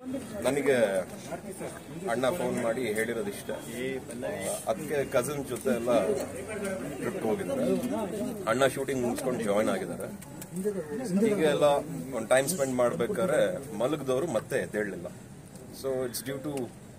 ನನಗೆ ಅಣ್ಣ ಫೋನ್ ಮಾಡಿ ಹೇಳಿರೋದಿಷ್ಟ ಅದಕ್ಕೆ ಕಸಿನ್ ಜೊತೆ ಎಲ್ಲ ಟ್ರಿಪ್ ಹೋಗಿದ್ದಾರೆ ಅಣ್ಣ ಶೂಟಿಂಗ್ ಮುಗಿಸ್ಕೊಂಡು ಜಾಯ್ನ್ ಆಗಿದ್ದಾರೆ ಈಗ ಎಲ್ಲ ಒಂದು ಟೈಮ್ ಸ್ಪೆಂಡ್ ಮಾಡ್ಬೇಕಾದ್ರೆ ಮಲಗಿದವರು ಮತ್ತೆ ಎದ್ದೇಳಲಿಲ್ಲ so it's due to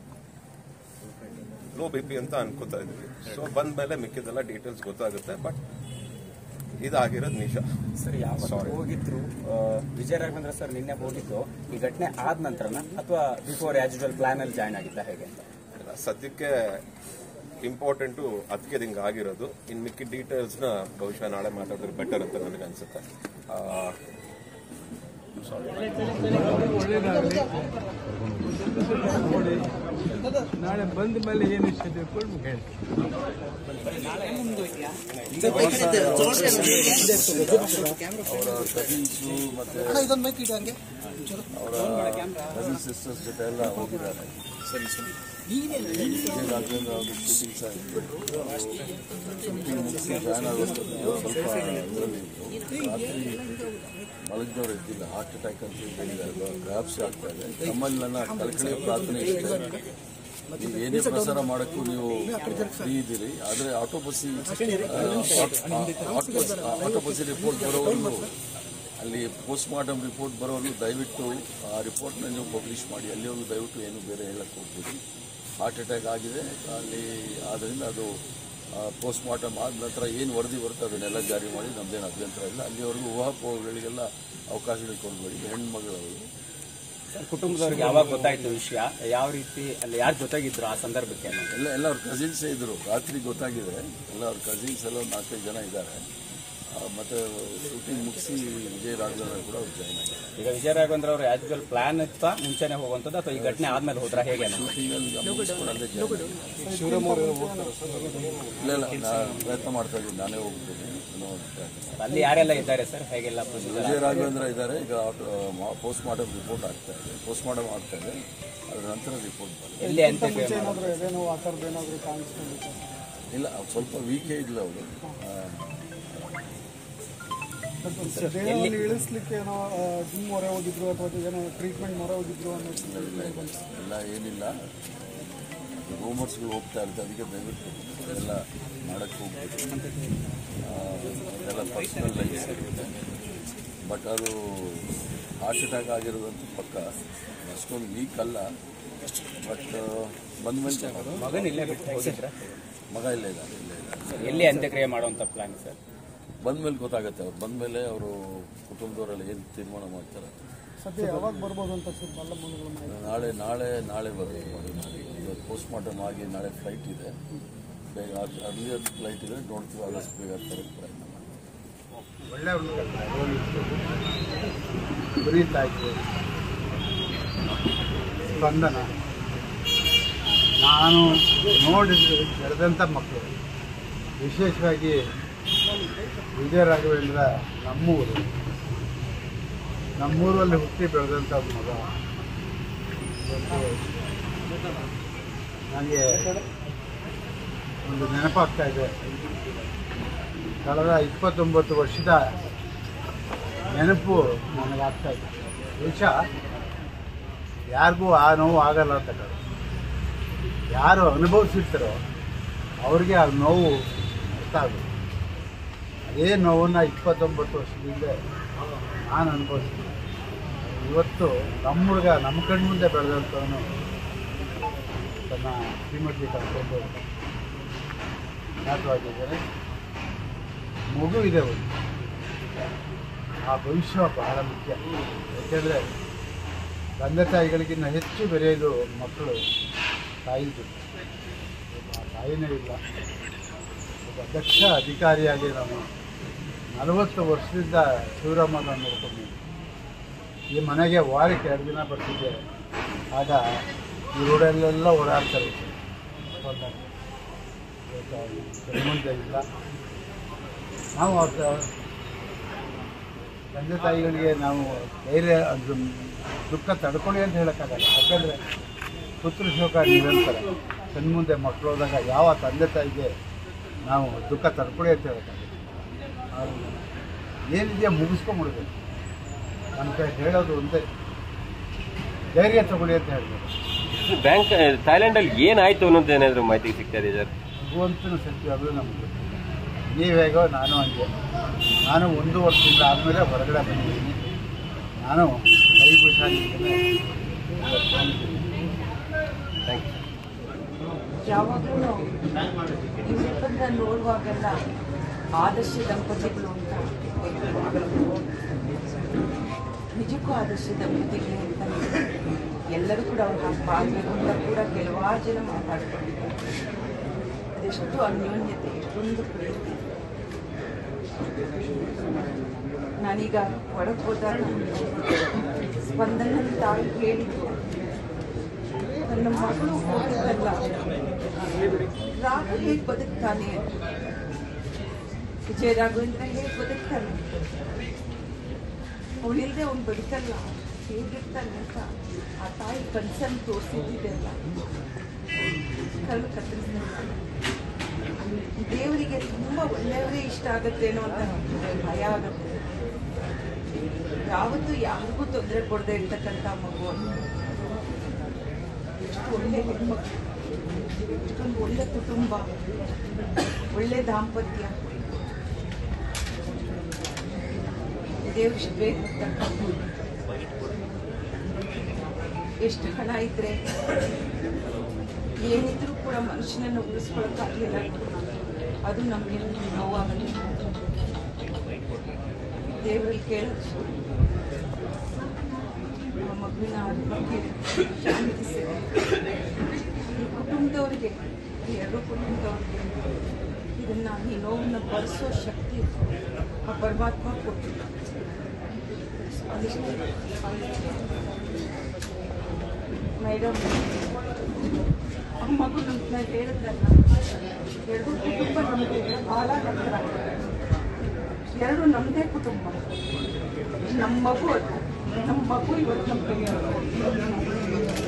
low B P ಅಂತ ಅನ್ಕೋತಾ ಇದ್ವಿ ಸೊ ಬಂದ ಮೇಲೆ ಮಿಕ್ಕಿದೆಲ್ಲ ಡೀಟೇಲ್ಸ್ ಗೊತ್ತಾಗುತ್ತೆ ಬಟ್ ಇದಾಗಿರೋದು ನಿಜ ಸರ್ ಯಾವ ಹೋಗಿದ್ರು ಆ, ವಿಜಯ ರಾಘವೇಂದ್ರ ಸರ್ ನಿನ್ನೆ ಹೋಗಿದ್ದು ಈ ಘಟನೆ ಆದ ನಂತರನ ಅಥವಾ ಬಿಫೋರ್ ಆಸ್ ಯೂಶುವಲ್ ಪ್ಲಾನ್ ಅಲ್ಲಿ ಜಾಯ್ನ್ ಆಗಿದ್ದ ಹೇಗೆ ಅಂತ ಇಲ್ಲ, ಸದ್ಯಕ್ಕೆ ಇಂಪಾರ್ಟೆಂಟು ಅದಕ್ಕೆ ಹಿಂಗೆ ಆಗಿರೋದು ಇನ್ನು ಮಿಕ್ಕಿದ ಡೀಟೇಲ್ಸ್ನ ಬಹುಶಃ ನಾಳೆ ಮಾತಾಡಿದ್ರೆ ಬೆಟರ್ ಅಂತ ನನಗೆ ಅನ್ಸುತ್ತೆ ಆ, ನಾಳೆ ಬಂದ ಮೇಲೆ ಏನು ಇಷ್ಟ ತಿಳ್ಕೊಂಡು ಹೇಳಿ ಅವರ ಕಸಿನ್ಸು ಮತ್ತೆ ಅವರ ಕಸಿನ್ ಸಿಸ್ಟರ್ಸ್ ಜೊತೆ ಎಲ್ಲ ಹೋಗಿದ್ದಾರೆ ವಿಜಯ ರಾಘವೇಂದ್ರ ಅವ್ರ ಶೂಟಿಂಗ್ ಸಹ ಶೂಟಿಂಗ್ ಮುಗಿಸಿ ಜಾಯ್ನ್ ಆಗೋಷ್ಟೊತ್ತಿಗೆ ಸ್ವಲ್ಪ ಇದರಲ್ಲಿ ರಾತ್ರಿ ಮಲಗಿದವರು ಇದ್ದಿಲ್ಲ ಹಾರ್ಟ್ ಅಟ್ಯಾಕ್ ಅಂತ ಹೇಳಿದ್ದಾರೆ ಗ್ರಾಪ್ಸ್ ಆಗ್ತಾ ಇದೆ ನಮ್ಮಲ್ಲಿ ನನ್ನ ಕಳಕಳಿಯ ಪ್ರಾರ್ಥನೆ ಇಷ್ಟೇ ನೀವು ಏನೇ ಪ್ರಸಾರ ಮಾಡೋಕ್ಕೂ ನೀವು ಫ್ರೀ ಇದ್ದೀರಿ ಆದರೆ ಆಟೋಪಸಿ ಆಟೋಪಸಿ ರಿಪೋರ್ಟ್ ಬರೋವರೆಗೂ ಅಲ್ಲಿ ಪೋಸ್ಟ್ ಮಾರ್ಟಮ್ ರಿಪೋರ್ಟ್ ಬರೋವರೆಗೂ ದಯವಿಟ್ಟು ಆ ರಿಪೋರ್ಟ್ನ ನೀವು ಪಬ್ಲಿಷ್ ಮಾಡಿ ಅಲ್ಲಿವರೆಗೂ ದಯವಿಟ್ಟು ಏನು ಬೇರೆ ಹೇಳಕ್ಕೆ ಹೋಗ್ಬೇಡಿ ಹಾರ್ಟ್ ಅಟ್ಯಾಕ್ ಆಗಿದೆ ಅಲ್ಲಿ ಆದ್ದರಿಂದ ಅದು ಪೋಸ್ಟ್ ಮಾರ್ಟಮ್ ಆದ ನಂತರ ಏನು ವರದಿ ಬರುತ್ತೆ ಅದನ್ನೆಲ್ಲ ಜಾರಿ ಮಾಡಿ ನಮ್ದೇನು ಅಭ್ಯಂತರ ಇಲ್ಲ ಅಲ್ಲಿವರೆಗೂ ಊಹಾಪೋಹಗಳಿಗೆಲ್ಲ ಅವಕಾಶಗಳು ಕೊಡಬೇಡಿ ಹೆಣ್ಮಗಳವರು ಸರ್ ಕುಟುಂಬದವ್ರಿಗೆ ಯಾವಾಗ ಗೊತ್ತಾಯ್ತು ವಿಷಯ ಯಾವ ರೀತಿ ಅಲ್ಲಿ ಯಾರ ಜೊತೆಗಿದ್ರು ಆ ಸಂದರ್ಭಕ್ಕೆ ಅನ್ನೋದು ಎಲ್ಲ ಎಲ್ಲ ಅವ್ರ ಕಸಿನ್ಸೇ ಇದ್ರು ರಾತ್ರಿ ಗೊತ್ತಾಗಿದೆ ಎಲ್ಲ ಅವ್ರ ಕಸಿನ್ಸ್ ಎಲ್ಲ ಒಂದು ನಾಲ್ಕೈದು ಜನ ಇದ್ದಾರೆ ಆ, ಮತ್ತೆ ಶೂಟಿಂಗ್ ಮುಗಿಸಿ ವಿಜಯ ರಾಘವೇಂದ್ರ ಕೂಡ ಅವ್ರು ಜಾಯ್ನ್ ಆಗಿದ್ದಾರೆ ಈಗ ವಿಜಯ ರಾಘವೇಂದ್ರ ಅವರು ಆಸ್ ಯೂಶುವಲ್ ಪ್ಲಾನ್ ಇತ್ತಾ ಮುಂಚೆನೆ ಹೋಗುವಂಥದ್ದು ಅಥವಾ ಈ ಘಟನೆ ಆದ್ಮೇಲೆ ಹೋದ್ರ ಹೇಗೆ ಅನ್ನೋದು ಶೂಟಿಂಗಲ್ಲಿ ಈಗ ಮುಗಿಸ್ಕೊಂಡು ಅಲ್ಲೇ ಜಾಯ್ನ್ ಆಗಿದ್ದಾರೆ. ಇಲ್ಲ ಇಲ್ಲ ನಾನು ಪ್ರಯತ್ನ ಮಾಡ್ತಾ ಇದ್ದೀನಿ ನಾನೇ ಹೋಗ್ತೀನಿ ಇನ್ನೂ ಒಂದು ಪ್ರಯತ್ನ ಅಲ್ಲಿ ಯಾರೆಲ್ಲ ಇದ್ದಾರೆ ಸರ್ ಹೇಗೆಲ್ಲ ಪ್ರೊಸೀಜರ್ ವಿಜಯ ರಾಘವೇಂದ್ರ ಇದ್ದಾರೆ ಈಗ ಪೋಸ್ಟ್ ಮಾರ್ಟಮ್ ರಿಪೋರ್ಟ್ ಆಗ್ತಾ ಇದೆ ಪೋಸ್ಟ್ ಮಾರ್ಟಮ್ ಆಗ್ತಾ ಇದೆ ಅದರ ನಂತರ ರಿಪೋರ್ಟ್ ಬರುತ್ತೆ ಎಲ್ಲಿ ಅಂತ್ಯಕ್ರಿಯೆ ಮಾಡೋದು? ಇಲ್ಲ ಅವ್ರು ಸ್ವಲ್ಪ ವೀಕೇ ಇಲ್ಲ ಅವರು ದೇಹವನ್ನು ಇಳಿಸ್ಲಿಕ್ಕೆ ಏನೋ ಜಿಮ್ ಮೊರೆ ಹೋಗಿದ್ರು ಅಥವಾ ಏನೋ ಟ್ರೀಟ್ಮೆಂಟ್ ಮೊರೆ ಹೋಗಿದ್ರು ಅನ್ನೋ ಇಲ್ಲ ಇಲ್ಲ ಎಲ್ಲ ಏನಿಲ್ಲ ರೂಮರ್ಸ್ಗಳು ಹೋಗ್ತಾ ಇರುತ್ತೆ ಅದಕ್ಕೆ ದಯವಿಟ್ಟು ಎಲ್ಲ ಮಾಡೋಕ್ಕೆ ಹೋಗ್ಬೇಕು ಆ, ಅದೆಲ್ಲ ಪರ್ಸನಲ್ ಲೈಫ್ ಇರುತ್ತೆ ಬಟ್ ಅದು ಹಾರ್ಟ್ ಅಟ್ಯಾಕ್ ಆಗಿರೋದಂತೂ ಪಕ್ಕ ಅಷ್ಟೊಂದು ವೀಕ್ ಅಲ್ಲ ಬಟ್ ಬಂದ ಮೇಲೆ ಮಗನ್ ಇಲ್ಲೇ ಬಿಟ್ಟು ಹೋಗಿದ್ರ ಮಗ ಇಲ್ಲೇ ಇದ್ದಾರೆ ಇಲ್ಲೇ ಇದ್ದಾರೆ ಎಲ್ಲಿ ಅಂತ್ಯಕ್ರಿಯೆ ಮಾಡುವಂತ ಪ್ಲಾನ್ ಸರ್ ಬಂದ ಮೇಲೆ ಗೊತ್ತಾಗುತ್ತೆ ಅವ್ರು ಬಂದ ಮೇಲೆ ಅವರು ಕುಟುಂಬದವರೆಲ್ಲ ಏನು ತೀರ್ಮಾನ ಮಾಡ್ತಾರೆ ಸದ್ಯ ಯಾವಾಗ ಬರ್ಬೋದು ಅಂತ ಸರ್ ಎಲ್ಲ ಮೂಲಗಳು ಮಾಹಿತಿ ನಾಳೆ ನಾಳೆ ನಾಳೆ ಬರುತ್ತೆ ಇವತ್ತು ಪೋಸ್ಟ್ ಮಾರ್ಟಮ್ ಆಗಿ ನಾಳೆ ಫ್ಲೈಟ್ ಇದೆ ಬೇಗ ಅರ್ಲಿಯರ್ ಫ್ಲೈಟ್ ಇದೆ ನೋಡ್ತೀವಿ ಆದಷ್ಟು ಬೇಗ ತರಕ್ಕೆ ಪ್ರಯತ್ನ ಮಾಡ್ತೀವಿ ಒಳ್ಳೆ ಒಂದು ಬರೀತಾ ಇತ್ತು ಸ್ಪಂದನ ನಾನು ನೋಡಿದ ಬೆಳೆದಂಥ ಮಕ್ಕಳು ವಿಶೇಷವಾಗಿ ವಿಜಯ ರಾಘವೇಂದ್ರ ನಮ್ಮೂರು ನಮ್ಮೂರಲ್ಲಿ ಹುಟ್ಟಿ ಬೆಳೆದಂಥ ಮಗ ಇವತ್ತು ನನಗೆ ಒಂದು ನೆನಪಾಗ್ತಾ ಇದೆ ಕಳೆದ ಇಪ್ಪತ್ತೊಂಬತ್ತು ವರ್ಷದ ನೆನಪು ನನಗಾಗ್ತಾ ಇದೆ ಬಹುಶಃ ಯಾರಿಗೂ ಆ ನೋವು ಆಗಲ್ಲ ಅಂತ ಕಾಣುತ್ತೆ. ಯಾರು ಅನುಭವಿಸಿರ್ತಾರೋ ಅವ್ರಿಗೆ ಆ ನೋವು ಅರ್ಥ ಆಗುತ್ತೆ ಅದೇ ನೋವನ್ನು ಇಪ್ಪತ್ತೊಂಬತ್ತು ವರ್ಷದಿಂದ ನಾನು ಅನುಭವಿಸ್ತೀನಿ ಇವತ್ತು ನಮ್ಮ ಹುಡುಗ ನಮ್ಮ ಕಣ್ಮುಂದೆ ಬೆಳೆದಂಥವನು ತನ್ನ ಶ್ರೀಮತಿ ಕರ್ಕೊಂಡು ನಾಟವಾಗಿದ್ದಾರೆ ಮಗು ಇದೆ ಒಂದು ಆ ಭವಿಷ್ಯ ಬಹಳ ಮುಖ್ಯ ಯಾಕೆಂದರೆ ತಂದೆ ತಾಯಿಗಳಿಗಿನ್ನ ಹೆಚ್ಚು ಬೆರೆಯೋದು ಮಕ್ಕಳು ತಾಯಿ ಜೊತೆ ಒಬ್ಬ ತಾಯಿನೇ ಇಲ್ಲ ಒಬ್ಬ ದಕ್ಷ ಅಧಿಕಾರಿಯಾಗಿ ನಾನು ನಲವತ್ತು ವರ್ಷದಿಂದ ಶಿವರಾಮನ ನೋಡ್ಕೊಂಡಿದ್ದೀನಿ ಈ ಮನೆಗೆ ವಾರಕ್ಕೆ ಎರಡು ದಿನ ಬರ್ತಿದ್ದೆ ಆಗ ಈ ರೋಡಲ್ಲೆಲ್ಲ ಓಡಾಡ್ತಾರೆ ಕೊಂಡಾಗ. ಇವತ್ತು ಅವ್ರು ಕಣ್ಮುಂದೆ ಇಲ್ಲ ನಾವು ಅವ್ರ ತಂದೆ ತಾಯಿಗಳಿಗೆ ನಾವು ಧೈರ್ಯ ಅದು ದುಃಖ ತಡ್ಕೊಳ್ಳಿ ಅಂತ ಹೇಳೋಕ್ಕಾಗಲ್ಲ ಯಾಕಂದರೆ ಪುತ್ರ ಶೋಕ ನಿರಂತರ ಕಣ್ಮುಂದೆ ಮಕ್ಕಳು ಹೋದಾಗ ಯಾವ ತಂದೆ ತಾಯಿಗೆ ನಾವು ದುಃಖ ತಡ್ಕೊಳ್ಳಿ ಅಂತ ಹೇಳೋಕ್ಕಾಗಲ್ಲ ನಾವು ಏನಿದೆಯಾ ಮುಗಿಸ್ಕೊಂಬಿಡ್ಬೇಕು ನಮ್ಮ ಕೈ ಹೇಳೋದು ಒಂದೇ ಧೈರ್ಯ ತಗೊಳ್ಳಿ ಅಂತ ಹೇಳ್ತಾರೆ ಬ್ಯಾಂಕ್ ಥೈಲ್ಯಾಂಡ್ ಅಲ್ಲಿ ಏನಾಯ್ತು ಅನ್ನೋದು ಏನಾದ್ರು ಮಾಹಿತಿ ಸಿಗ್ತಾ ಇದೆ ಸರ್ ಭಗವಂತನ ಸತ್ಯವಾಗಲೂ ನಮಗೆ ಗೊತ್ತಿಲ್ಲ ನೀವು ಹೇಗೋ ನಾನು ಹಂಗೆ ನಾನು ಒಂದು ವರ್ಷದಿಂದ ಆದಮೇಲೆ ಹೊರಗಡೆ ಬಂದಿದ್ದೀನಿ ನಾನು ಕೈ ಹುಷಾರಿದ್ದೇನೆ ಯಾವಾಗಲೂ ಇವ್ರಿಬ್ಬರನ್ನ ನೋಡುವಾಗೆಲ್ಲ ಆದರ್ಶ ದಂಪತಿಗಳು ಅಂತ ನಿಜಕ್ಕೂ ಆದರ್ಶ ದಂಪತಿಗಳು ಅಂತ ಎಲ್ಲರೂ ಕೂಡ ಅವ್ರು ಹಾಕಬೇಕು ಅಂತ ಕೂಡ ಕೆಲವಾರು ಜನ ಮಾತಾಡ್ಕೊಂಡಿದ್ದಾರೆ ಅದೆಷ್ಟು ಅನ್ಯೋನ್ಯತೆ ಎಷ್ಟೊಂದು ಪ್ರೀತಿ ನಾನೀಗ ಹೊರಗೆ ಹೋದಾಗ ಸ್ಪಂದನ ತಾಯಿ ಹೇಳಿದ್ರು ನನ್ನ ಮಗಳು ಹೋಗಿದ್ದಲ್ಲ ರಾಘು ಹೇಗೆ ಬದುಕ್ತಾನೆ ವಿಜಯ ರಾಘವೇಂದ್ರ ಹೇಗೆ ಬದುಕ್ತಾನೆ ಅವನಿಲ್ಲದೆ ಅವ್ನು ಬದುಕಲ್ಲ ಹೇಗಿರ್ತಾನೆ ಅಂತ ಆ ತಾಯಿ ಕನ್ಸನ್ನು ತೋರಿಸಿದ್ದಿದೆಲ್ಲ ಕರ್ಮ ಕತ್ತರಿಸ್ತಾರೆ ದೇವರಿಗೆ ತುಂಬ ಒಳ್ಳೆಯವರೇ ಇಷ್ಟ ಆಗುತ್ತೇನೋ ಅಂತ ನಮ್ಗೆ ಭಯ ಆಗುತ್ತೆ ಯಾವತ್ತೂ ಯಾರಿಗೂ ತೊಂದರೆ ಕೊಡದೆ ಇರ್ತಕ್ಕಂಥ ಮಗು ಅಂತ ಎಷ್ಟು ಒಳ್ಳೆ ಹೆಣ್ಮಕ್ಳು ಎಷ್ಟೊಂದು ಒಳ್ಳೆ ಕುಟುಂಬ ಒಳ್ಳೆ ದಾಂಪತ್ಯ ದೇವ್ರಿಷ್ಟು ಬೇಗ ತಕ್ಕಂಥದ್ದು. ಎಷ್ಟು ಹಣ ಇದ್ರೆ ಏನಿದ್ರೂ ಕೂಡ ಮನುಷ್ಯನನ್ನು ಉಳಿಸ್ಕೊಳಕ್ಕಾಗಲಿಲ್ಲ ಅದು ನಮಗೆ ನೋವಾಗಲಿ ದೇವರಲ್ಲಿ ಕೇಳೋದು ಆ ಮಗುವಿನ ಆತ್ಮಕ್ಕೆ ಶಾಂತಿ ಸಿಗಲಿ. ಈ ಕುಟುಂಬದವರಿಗೆ ಈ ಎರಡು ಕುಟುಂಬದವರಿಗೆ ಇದನ್ನ ಈ ನೋವನ್ನು ಭರಿಸೋ ಶಕ್ತಿ ಆ ಪರಮಾತ್ಮ ಕೊಟ್ಟಿಲ್ಲ ಅದಿಷ್ಟು ಮೇಡಮ್ ಆ ಮಗು ನಾನು ಹೇಳಿದ್ರಲ್ಲ ಎರಡು ಕುಟುಂಬ ನಮಗೆ ಭಾಳ ಹತ್ರ ಎರಡು ನಮ್ಮದೇ ಕುಟುಂಬ ನಮ್ಮ ಮಗು ಅದು ನಮ್ಮ ಮಗು ಇವತ್ತು ನಮ್ಮ ಕೈಯಲ್ಲಿ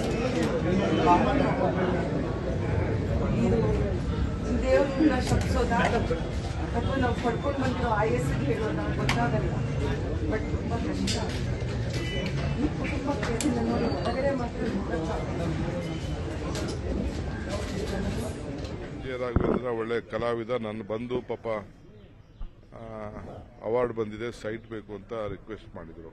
ಇದು ದೇವ್ರನ್ನ ಶಪಿಸೋದಾಗ ಅಥವಾ ನಾವು ಪಡ್ಕೊಂಡು ಬಂದಿರೋ ಆಯಸ್ಸಿಗೆ ಹೇಳೋದು ನಮ್ಗೆ ಗೊತ್ತಾಗಲ್ಲ ಬಟ್ ತುಂಬ ಕಷ್ಟ ಈ ಕುಟುಂಬಕ್ಕೆ ಇದನ್ನ ನೋಡಿ ಹೊರಗಡೆ ಮಾತ್ರ ನೋಡೋಕ್ಕಾಗಲ್ಲ. ವಿಜಯ ರಾಘವೇಂದ್ರ ಒಳ್ಳೆ ಕಲಾವಿದ ನನ್ನ ಬಂದು ಪಾಪ ಅವಾರ್ಡ್ ಬಂದಿದೆ ಸೈಟ್ ಬೇಕು ಅಂತ ರಿಕ್ವೆಸ್ಟ್ ಮಾಡಿದರು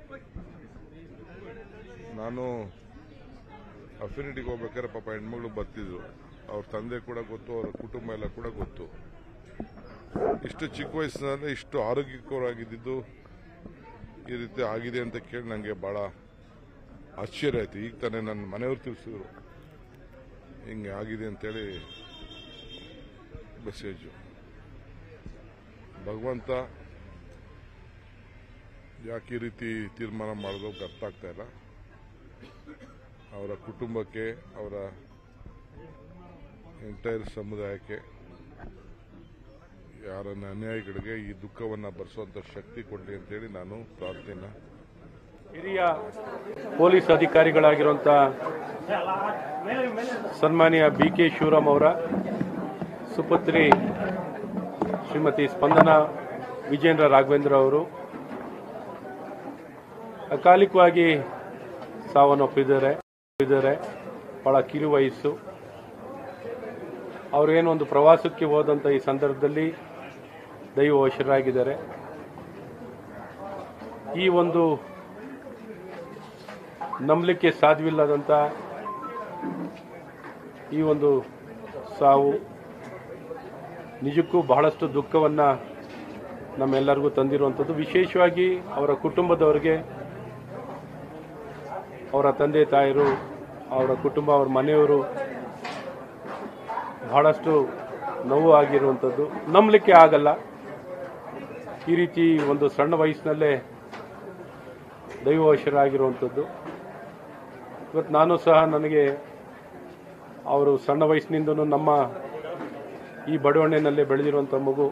ನಾನು ಅಫಿನಿಟಿಗೆ ಹೋಗ್ಬೇಕಾದ್ರೆ ಪಾಪ ಹೆಣ್ಮಗಳು ಬರ್ತಿದ್ರು ಅವ್ರ ತಂದೆ ಕೂಡ ಗೊತ್ತು ಅವ್ರ ಕುಟುಂಬ ಎಲ್ಲ ಕೂಡ ಗೊತ್ತು ಇಷ್ಟು ಚಿಕ್ಕ ವಯಸ್ಸಿನಲ್ಲಿ ಇಷ್ಟು ಆರೋಗ್ಯಕರವಾಗಿದ್ದು ಈ ರೀತಿ ಆಗಿದೆ ಅಂತ ಕೇಳಿ ನನಗೆ ಭಾಳ ಆಶ್ಚರ್ಯ ಆಯ್ತು ಈಗ ತಾನೇ ನನ್ನ ಮನೆಯವ್ರು ತಿಳಿಸಿದ್ರು ಹಿಂಗೆ ಆಗಿದೆ ಅಂತೇಳಿ ಮೆಸೇಜು ಭಗವಂತ ಯಾಕೆ ಈ ರೀತಿ ತೀರ್ಮಾನ ಮಾಡೋದು ಅರ್ಥ ಆಗ್ತಾ ಇಲ್ಲ ಅವರ ಕುಟುಂಬಕ್ಕೆ ಅವರ ಎಂಟೈರ್ ಸಮುದಾಯಕ್ಕೆ ಯಾರನ್ನ ಅನ್ಯಾಯಿಗಳಿಗೆ ಈ ದುಃಖವನ್ನು ಭರಿಸುವಂಥ ಶಕ್ತಿ ಕೊಡಲಿ ಅಂತೇಳಿ ನಾನು ಪ್ರಾರ್ಥನೆ ಹಿರಿಯ ಪೊಲೀಸ್ ಅಧಿಕಾರಿಗಳಾಗಿರುವಂಥ ಸನ್ಮಾನ್ಯ ಬಿ ಕೆ ಶಿವರಾಮ್ ಅವರ ಸುಪುತ್ರಿ ಶ್ರೀಮತಿ ಸ್ಪಂದನ ವಿಜೇಂದ್ರ ರಾಘವೇಂದ್ರ ಅವರು ಅಕಾಲಿಕವಾಗಿ ಸಾವನ್ನಪ್ಪಿದ್ದಾರೆ ಇದ್ದಾರೆ ಬಹಳ ಕಿರು ವಯಸ್ಸು ಅವರೇನೋ ಒಂದು ಪ್ರವಾಸಕ್ಕೆ ಹೋದಂಥ ಈ ಸಂದರ್ಭದಲ್ಲಿ ದೈವವಶರಾಗಿದ್ದಾರೆ ಈ ಒಂದು ನಂಬಲಿಕ್ಕೆ ಸಾಧ್ಯವಿಲ್ಲದಂಥ ಈ ಒಂದು ಸಾವು ನಿಜಕ್ಕೂ ಬಹಳಷ್ಟು ದುಃಖವನ್ನು ನಮ್ಮೆಲ್ಲರಿಗೂ ತಂದಿರುವಂಥದ್ದು ವಿಶೇಷವಾಗಿ ಅವರ ಕುಟುಂಬದವರಿಗೆ ಅವರ ತಂದೆ ತಾಯರು ಅವರ ಕುಟುಂಬ ಅವರ ಮನೆಯವರು ಬಹಳಷ್ಟು ನೋವು ಆಗಿರುವಂಥದ್ದು ನಂಬಲಿಕ್ಕೆ ಆಗಲ್ಲ ಈ ರೀತಿ ಒಂದು ಸಣ್ಣ ವಯಸ್ಸಿನಲ್ಲೇ ದೈವವಶರಾಗಿರುವಂಥದ್ದು ಇವತ್ತು ನಾನು ಸಹ ನನಗೆ ಅವರು ಸಣ್ಣ ವಯಸ್ಸಿನಿಂದನೂ ನಮ್ಮ ಈ ಬಡವಣ್ಣೆನಲ್ಲೇ ಬೆಳೆದಿರುವಂಥ ಮಗು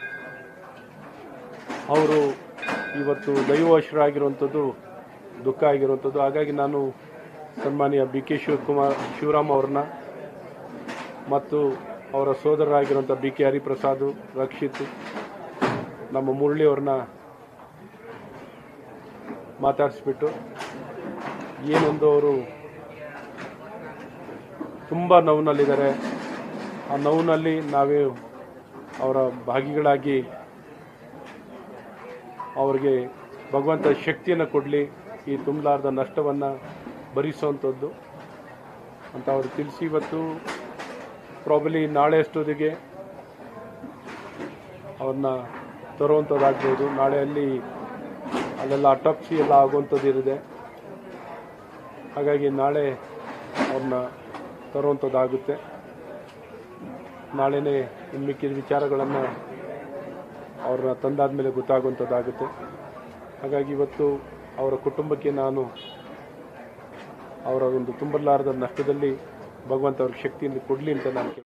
ಅವರು ಇವತ್ತು ದೈವವಶರಾಗಿರುವಂಥದ್ದು ದುಃಖ ಆಗಿರುವಂಥದ್ದು ಹಾಗಾಗಿ ನಾನು ಸನ್ಮಾನ್ಯ ಬಿ ಕೆ ಶಿವಕುಮಾರ್ ಶಿವರಾಮ್ ಅವ್ರನ್ನ ಮತ್ತು ಅವರ ಸೋದರರಾಗಿರುವಂಥ ಬಿ ಕೆ ಹರಿಪ್ರಸಾದ್ ರಕ್ಷಿತ್ ನಮ್ಮ ಮುರಳಿ ಅವ್ರನ್ನ ಮಾತಾಡಿಸ್ಬಿಟ್ಟು ಏನೊಂದು ಅವರು ತುಂಬ ನೋವಿನಲ್ಲಿದ್ದಾರೆ ಆ ನೋವಿನಲ್ಲಿ ನಾವೇ ಅವರ ಭಾಗಿಗಳಾಗಿ ಅವರಿಗೆ ಭಗವಂತ ಶಕ್ತಿಯನ್ನು ಕೊಡಲಿ ಈ ತುಂಬಲಾರ್ದ ನಷ್ಟವನ್ನು ಭರಿಸುವಂಥದ್ದು ಅಂತ ಅವರು ತಿಳಿಸಿ ಇವತ್ತು ಪ್ರಾಬಲಿ ನಾಳೆ ಅಷ್ಟೊತ್ತಿಗೆ ಅವ್ರನ್ನ ತರುವಂಥದ್ದಾಗ್ಬೋದು ನಾಳೆ ಅಲ್ಲಿ ಅಲ್ಲೆಲ್ಲ ಅಟಾಪ್ಸಿ ಎಲ್ಲ ಆಗುವಂಥದ್ದು ಇರಿದೆ ಹಾಗಾಗಿ ನಾಳೆ ಅವ್ರನ್ನ ತರುವಂಥದ್ದಾಗುತ್ತೆ ನಾಳೆನೇ ಇನ್ನು ಮಿಕ್ಕಿದ ವಿಚಾರಗಳನ್ನು ಅವ್ರನ್ನ ತಂದಾದ ಮೇಲೆ ಗೊತ್ತಾಗುವಂಥದ್ದಾಗುತ್ತೆ ಹಾಗಾಗಿ ಇವತ್ತು ಅವರ ಕುಟುಂಬಕ್ಕೆ ನಾನು ಅವರ ಒಂದು ತುಂಬಲಾರದ ನಷ್ಟದಲ್ಲಿ ಭಗವಂತ ಅವ್ರಿಗೆ ಶಕ್ತಿಯನ್ನು ಕೊಡಲಿ ಅಂತ ನಾನು ಕೇಳ್ತೀನಿ.